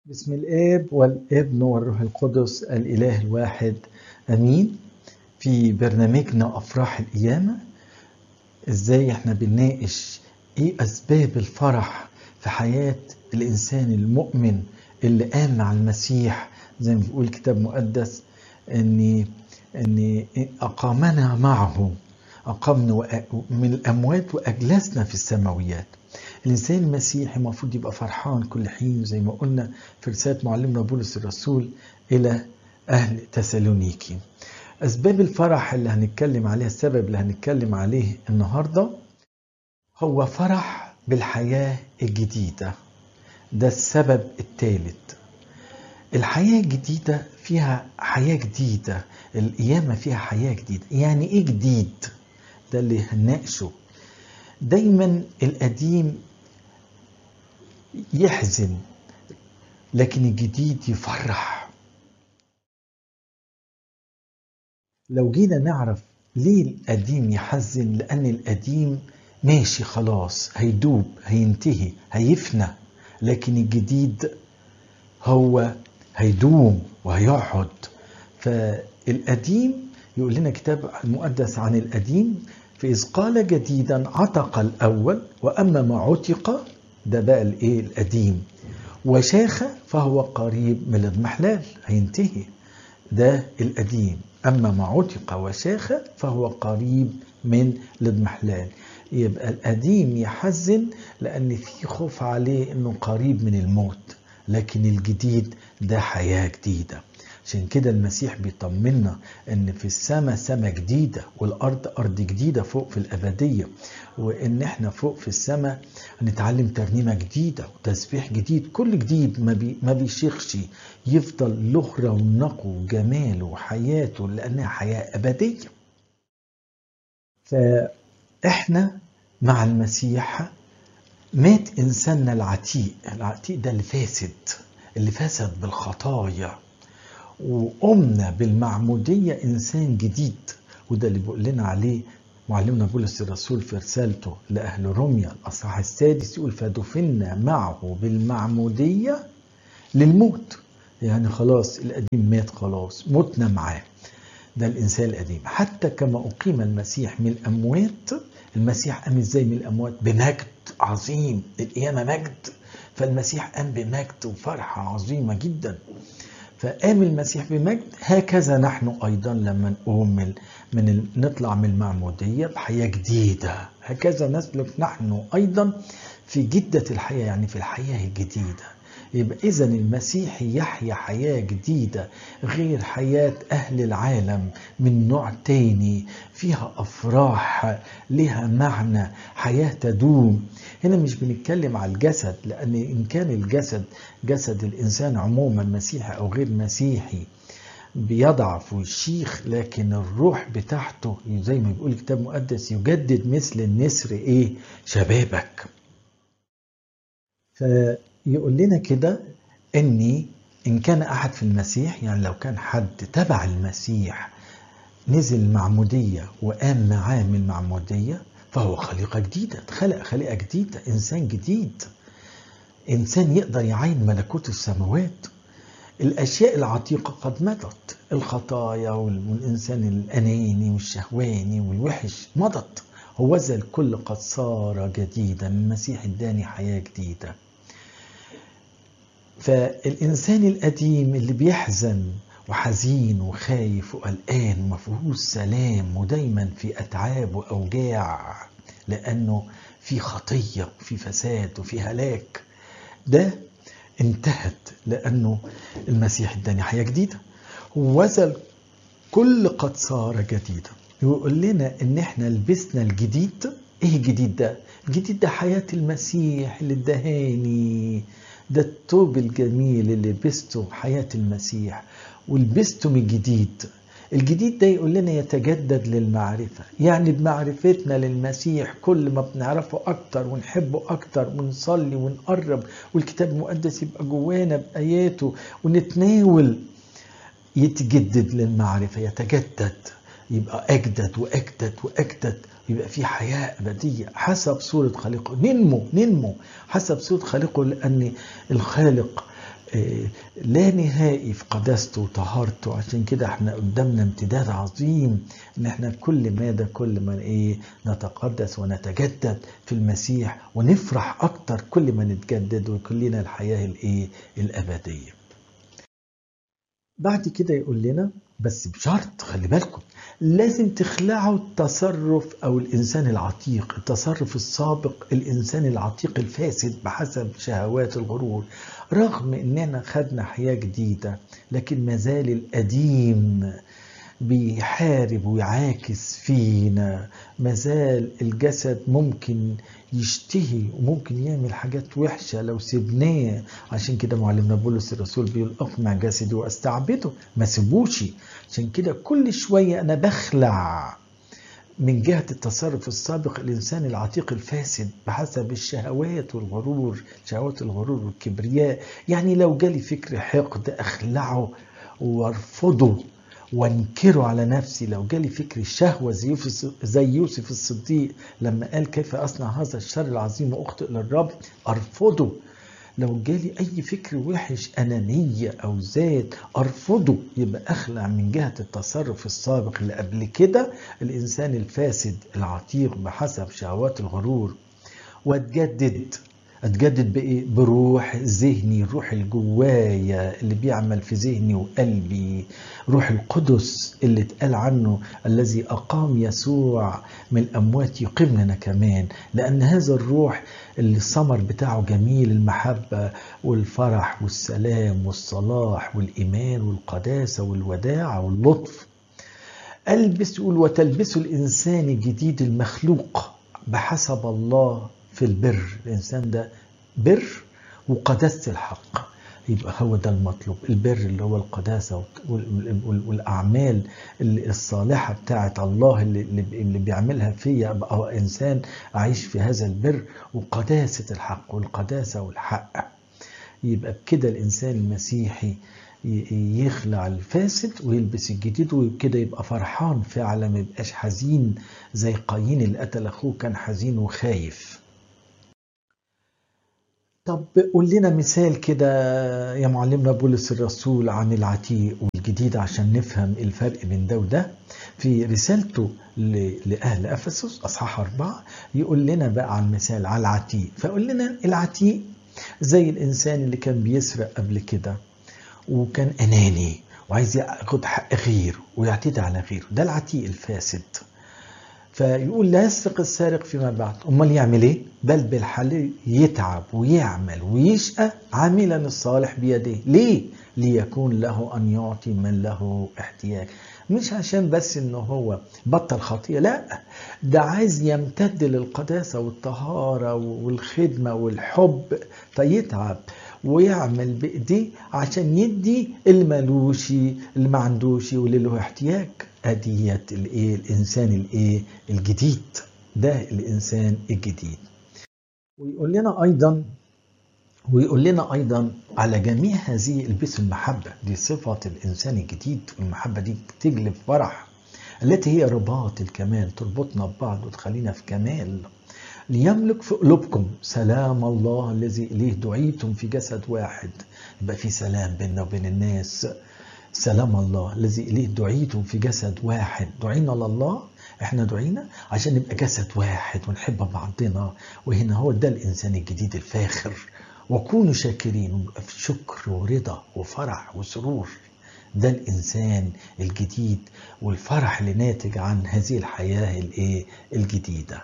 بسم الآب والابن والروح القدس الإله الواحد أمين في برنامجنا أفراح القيامة إزاي إحنا بنناقش إيه أسباب الفرح في حياة الإنسان المؤمن اللي قام مع المسيح زي ما بيقول الكتاب المقدس إن إن أقامنا معه أقامنا من الأموات وأجلسنا في السماويات الإنسان المسيحي المفروض يبقى فرحان كل حين زي ما قلنا في رسالة معلمنا بولس الرسول إلى أهل تسالونيكي أسباب الفرح اللي هنتكلم عليها السبب اللي هنتكلم عليه النهاردة هو فرح بالحياة الجديدة ده السبب الثالث الحياة الجديدة فيها حياة جديدة القيامة فيها حياة جديدة يعني إيه جديد ده اللي هنناقشه دايما القديم يحزن لكن الجديد يفرح لو جينا نعرف ليه القديم يحزن لأن القديم ماشي خلاص هيدوب هينتهي هيفنى لكن الجديد هو هيدوم وهيقعد فالقديم يقول لنا كتاب المقدس عن القديم فإذ قال جديدا عتق الأول وأما ما عتق ده بقى الإيه القديم وشاخ فهو قريب من الاضمحلال هينتهي ده القديم أما ما عتق وشاخ فهو قريب من الاضمحلال يبقى القديم يحزن لأن في خوف عليه أنه قريب من الموت لكن الجديد ده حياة جديدة عشان كده المسيح بيطمنا ان في السماء سماء جديدة والارض ارض جديدة فوق في الابدية وان احنا فوق في السماء هنتعلم ترنيمة جديدة وتسبيح جديد كل جديد ما, بي ما بيشيخش يفضل له رونقه وجماله وحياته لانها حياة ابدية فاحنا مع المسيح مات انساننا العتيق العتيق ده اللي فاسد اللي فسد بالخطايا وقمنا بالمعمودية إنسان جديد وده اللي بيقول لنا عليه معلمنا بولس الرسول في رسالته لأهل روميا الأصحاح السادس يقول فدفنا معه بالمعمودية للموت يعني خلاص القديم مات خلاص متنا معاه ده الإنسان القديم حتى كما أقيم المسيح من الأموات المسيح قام إزاي من الأموات بمجد عظيم القيامة مجد فالمسيح قام بمجد وفرحة عظيمة جدا فقام المسيح بمجد هكذا نحن ايضا لما نقوم من, من نطلع من المعموديه بحياه جديده هكذا نسلك نحن ايضا في جده الحياه يعني في الحياه الجديده يبقى اذا المسيحي يحيا حياه جديده غير حياه اهل العالم من نوع تاني فيها افراح لها معنى حياه تدوم هنا مش بنتكلم على الجسد لأن إن كان الجسد جسد الإنسان عموما مسيحي أو غير مسيحي بيضعف ويشيخ لكن الروح بتاعته زي ما بيقول الكتاب المقدس يجدد مثل النسر إيه شبابك فيقول لنا كده إني إن كان أحد في المسيح يعني لو كان حد تبع المسيح نزل المعمودية وقام معاه من المعمودية فهو خليقة جديدة خلق خليقة جديدة إنسان جديد إنسان يقدر يعين ملكوت السماوات الأشياء العتيقة قد مضت الخطايا والإنسان الأناني والشهواني والوحش مضت هو ذا الكل قد صار جديدا المسيح اداني حياة جديدة فالإنسان القديم اللي بيحزن وحزين وخايف وقلقان ومفيهوش سلام ودايما في اتعاب واوجاع لانه في خطيه وفي فساد وفي هلاك ده انتهت لانه المسيح اداني حياه جديده وزل كل قد صار جديدا يقول لنا ان احنا لبسنا الجديد ايه الجديد ده الجديد ده حياه المسيح اللي ادهاني ده الثوب الجميل اللي لبسته حياه المسيح ولبستم الجديد الجديد ده يقول لنا يتجدد للمعرفة يعني بمعرفتنا للمسيح كل ما بنعرفه أكتر ونحبه أكتر ونصلي ونقرب والكتاب المقدس يبقى جوانا بآياته ونتناول يتجدد للمعرفة يتجدد يبقى أجدد وأجدد وأجدد يبقى في حياة أبدية حسب صورة خالقه ننمو ننمو حسب صورة خالقه لأن الخالق لا نهائي في قداسته وطهارته عشان كده احنا قدامنا امتداد عظيم ان احنا كل ماذا كل ما ايه نتقدس ونتجدد في المسيح ونفرح اكتر كل ما نتجدد وكلنا الحياه الايه الابديه بعد كده يقول لنا بس بشرط خلي بالكم لازم تخلعوا التصرف او الانسان العتيق التصرف السابق الانسان العتيق الفاسد بحسب شهوات الغرور رغم اننا خدنا حياه جديده لكن مازال القديم بيحارب ويعاكس فينا مازال الجسد ممكن يشتهي وممكن يعمل حاجات وحشة لو سيبناه عشان كده معلمنا بولس الرسول بيقول اقمع جسدي واستعبده ما سيبوش عشان كده كل شوية انا بخلع من جهة التصرف السابق الإنسان العتيق الفاسد بحسب الشهوات والغرور شهوات الغرور والكبرياء يعني لو جالي فكر حقد أخلعه وارفضه وانكره على نفسي لو جالي فكر الشهوة زي يوسف, زي يوسف الصديق لما قال كيف أصنع هذا الشر العظيم وأخطئ للرب أرفضه لو جالي أي فكر وحش أنانية أو ذات أرفضه يبقى أخلع من جهة التصرف السابق اللي قبل كده الإنسان الفاسد العتيق بحسب شهوات الغرور واتجدد اتجدد بايه بروح ذهني الروح الجوايا اللي بيعمل في ذهني وقلبي روح القدس اللي اتقال عنه الذي اقام يسوع من الاموات يقيمنا كمان لان هذا الروح اللي الثمر بتاعه جميل المحبه والفرح والسلام والصلاح والايمان والقداسه والوداعه واللطف البس يقول وتلبسوا الانسان الجديد المخلوق بحسب الله في البر الإنسان ده بر وقداسة الحق يبقى هو ده المطلوب البر اللي هو القداسة والأعمال الصالحة بتاعة الله اللي, اللي بيعملها فيا أبقى إنسان أعيش في هذا البر وقداسة الحق والقداسة والحق يبقى بكده الإنسان المسيحي يخلع الفاسد ويلبس الجديد وكده يبقى فرحان فعلا ما يبقاش حزين زي قايين اللي قتل اخوه كان حزين وخايف طب قول لنا مثال كده يا معلمنا بولس الرسول عن العتيق والجديد عشان نفهم الفرق بين ده وده في رسالته لأهل أفسس أصحاح أربعة يقول لنا بقى عن مثال على العتيق فيقول لنا العتيق زي الإنسان اللي كان بيسرق قبل كده وكان أناني وعايز ياخد حق غيره ويعتدي على غيره ده العتيق الفاسد فيقول لا يسرق السارق فيما بعد امال يعمل ايه بل بالحل يتعب ويعمل ويشقى عاملا الصالح بيديه ليه ليكون له ان يعطي من له احتياج مش عشان بس انه هو بطل خطيئة لا ده عايز يمتد للقداسة والطهارة والخدمة والحب فيتعب ويعمل بايديه عشان يدي اللي مالوش اللي ما عندوش واللي له احتياج اديت الايه الانسان الايه الجديد ده الانسان الجديد ويقول لنا ايضا ويقول لنا ايضا على جميع هذه البسوا المحبه دي صفه الانسان الجديد والمحبه دي تجلب فرح التي هي رباط الكمال تربطنا ببعض وتخلينا في كمال ليملك في قلوبكم سلام الله الذي اليه دعيتم في جسد واحد يبقى في سلام بيننا وبين الناس سلام الله الذي اليه دعيتم في جسد واحد دعينا لله احنا دعينا عشان نبقى جسد واحد ونحب بعضنا وهنا هو ده الانسان الجديد الفاخر وكونوا شاكرين ونبقى في شكر ورضا وفرح وسرور ده الانسان الجديد والفرح اللي ناتج عن هذه الحياه الايه الجديده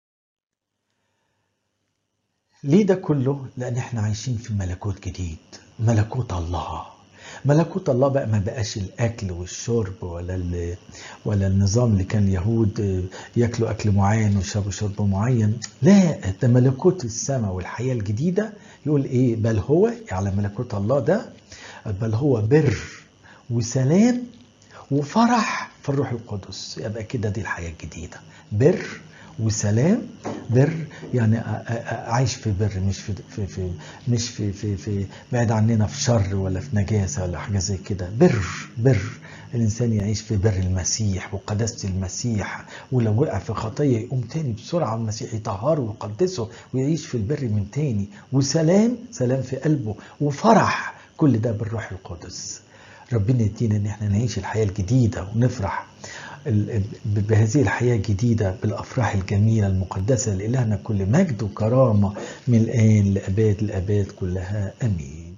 ليه ده كله لان احنا عايشين في ملكوت جديد ملكوت الله ملكوت الله بقى ما بقاش الاكل والشرب ولا ولا النظام اللي كان اليهود ياكلوا اكل معين ويشربوا شرب معين لا ده ملكوت السماء والحياه الجديده يقول ايه بل هو على ملكوت الله ده بل هو بر وسلام وفرح في الروح القدس يبقى كده دي الحياه الجديده بر وسلام بر يعني عايش في بر مش في, في, في مش في, في, في بعيد عننا في شر ولا في نجاسه ولا حاجه زي كده بر بر الانسان يعيش في بر المسيح وقداسه المسيح ولو وقع في خطيه يقوم تاني بسرعه المسيح يطهره ويقدسه ويعيش في البر من تاني وسلام سلام في قلبه وفرح كل ده بالروح القدس ربنا يدينا ان احنا نعيش الحياة الجديدة ونفرح بهذه الحياة الجديدة بالأفراح الجميلة المقدسة لإلهنا كل مجد وكرامة من الآن لأباد الأباد كلها أمين